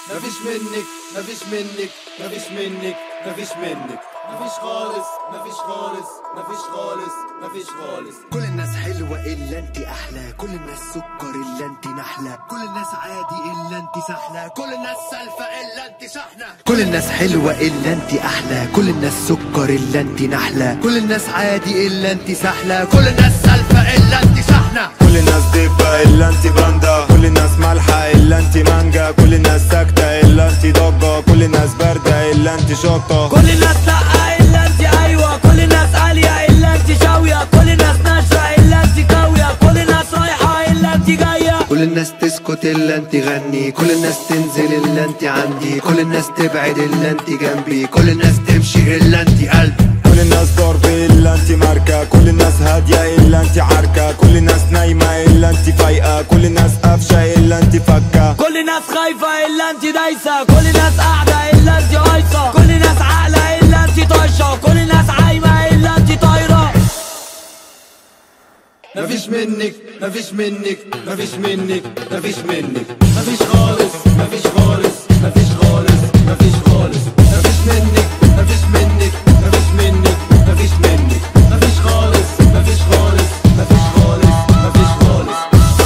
مفيش منك مفيش منك مفيش منك مفيش منك مفيش خالص مفيش خالص مفيش خالص مفيش خالص كل الناس حلوة إلا انت أحلى كل الناس سكر إلا انت نحلة كل الناس عادي إلا انت سحلة كل الناس سالفة إلا انت شحنة كل الناس حلوة إلا انت أحلى كل الناس سكر إلا انت نحلة كل الناس عادي إلا انت سحلة كل الناس سالفة إلا انت شحنة كل الناس دبة الا انت باندا كل الناس مالحة الا انت مانجا كل الناس ساكتة الا انت ضجة كل الناس باردة الا انت شطة كل الناس لأ إلا انت أيوة كل الناس عالية إلا انت شاوية كل الناس ناشرة إلا انت كاوية كل الناس رايحة إلا انت جاية كل الناس تسكت إلا انت غني كل الناس تنزل إلا انت عندي كل الناس تبعد إلا انت جنبي كل الناس تمشي إلا انت قلبي كل الناس ضرب الا انت ماركة كل الناس هادية الا انت حركة كل الناس نايمة الا انت فايقة كل الناس قافشة الا انت فكة كل الناس خايفة إلا انت دايسة كل الناس قاعدة إلا انت قايصة كل الناس عاقلة إلا انت طايشة كل الناس عايمة إلا انت طايرة مفيش منك مفيش منك مفيش منك مفيش منك مفيش خالص مفيش خالص مفيش خالص مفيش خالص مفيش منك مفيش منك مفيش منك مفيش منك مفيش خالص مفيش خالص مفيش خالص مفيش خالص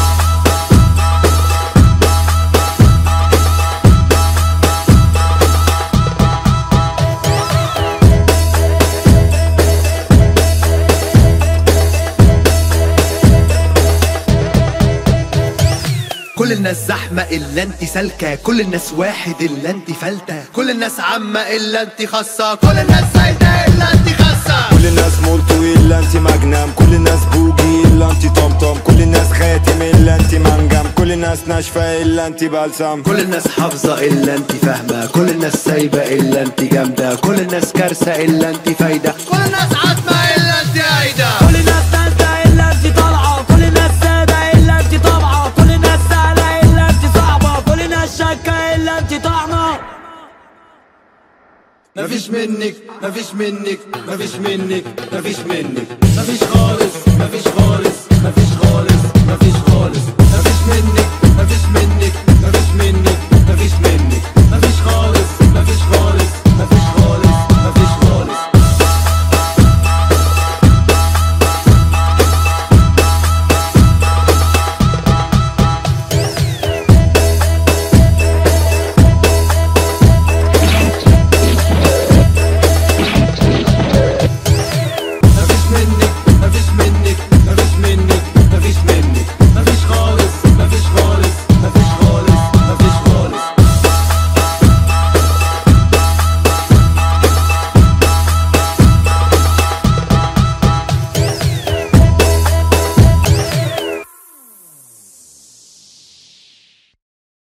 كل الناس زحمة إلا انت سالكة كل الناس واحد إلا انت فلتة كل الناس عامة إلا انت خاصة كل الناس زايدة إلا انت خاصة كل الناس مولتو الا انت مجنم كل الناس بوجي الا انت طمطم كل الناس خاتم الا انت منجم كل الناس ناشفة الا انت بلسم كل الناس حافظة إلا انت فاهمة كل الناس سايبة إلا انت جامدة كل الناس كارثة إلا انت فايدة كل الناس عاتمة إلا انت عايدة كل الناس نازلة إلا انت طالعة كل الناس سادة إلا انت طابعة كل الناس سهلة إلا انت صعبة كل الناس شاكة إلا انت طعنة مفيش منك مفيش منك مفيش منك مفيش منك مفيش خالص مفيش خالص مفيش خالص مفيش خالص مفيش منك مفيش منك مفيش منك